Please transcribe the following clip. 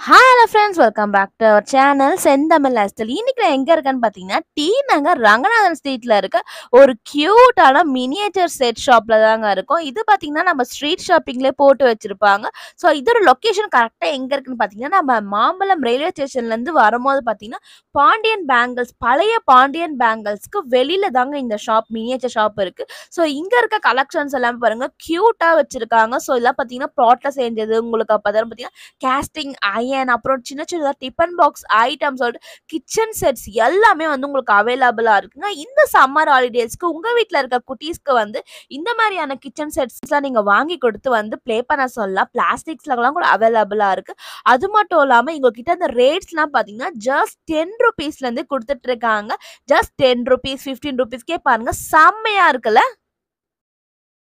hello friends welcome back to our channel Senthamizh lifestyle இன்னைக்கு நான் எங்க இருக்கேன்னு பார்த்தீங்கன்னா டி நகர் ரங்கநாதன் ஸ்ட்ரீட்ல இருக்க ஒரு கியூட்டான மினியேச்சர் செட் ஷாப்ல தாங்க இருக்கும் இது பார்த்தீங்கன்னா நம்ம ஸ்ட்ரீட் ஷாப்பிங்லேயே போட்டு வச்சிருப்பாங்க ஸோ இதோட லொக்கேஷன் கரெக்டாக எங்க இருக்குன்னு பார்த்தீங்கன்னா நம்ம மாம்பழம் ரயில்வே ஸ்டேஷன்ல இருந்து வரும்போது பார்த்தீங்கன்னா பாண்டியன் பேங்கிள்ஸ் பழைய பாண்டியன் பேங்கிள்ஸ்க்கு வெளியில தாங்க இந்த ஷாப் மினியேச்சர் ஷாப் இருக்கு ஸோ இங்க இருக்க கலெக்ஷன்ஸ் எல்லாம் பாருங்க கியூட்டா வச்சிருக்காங்க ஸோ இதெல்லாம் பார்த்தீங்கன்னா ப்ராட்ல செஞ்சது உங்களுக்கு அப்பதான் பார்த்தீங்கன்னா கேஸ்டிங் அயன் அப்புறம் சின்ன சின்னதாக டிஃபன் பாக்ஸ் ஐட்டம் சொல்லிட்டு கிச்சன் செட்ஸ் எல்லாமே வந்து உங்களுக்கு அவைலபிளாக இருக்குங்க இந்த சம்மர் ஹாலிடேஸ்க்கு உங்கள் வீட்டில் இருக்க குட்டீஸ்க்கு வந்து இந்த மாதிரியான கிச்சன் செட்ஸ்லாம் நீங்கள் வாங்கி கொடுத்து வந்து ப்ளே பண்ண சொல்லலாம் பிளாஸ்டிக்ஸ்லாம் கூட அவைலபிளாக இருக்குது அது மட்டும் இல்லாமல் எங்ககிட்ட அந்த ரேட்ஸ்லாம் பார்த்தீங்கன்னா ஜஸ்ட் டென் ருபீஸ்லேருந்து கொடுத்துட்டு இருக்காங்க ஜஸ்ட் டென் ருபீஸ் ஃபிஃப்டீன் ருபீஸ்க்கே பாருங்க செம்மையாக இருக்குல்ல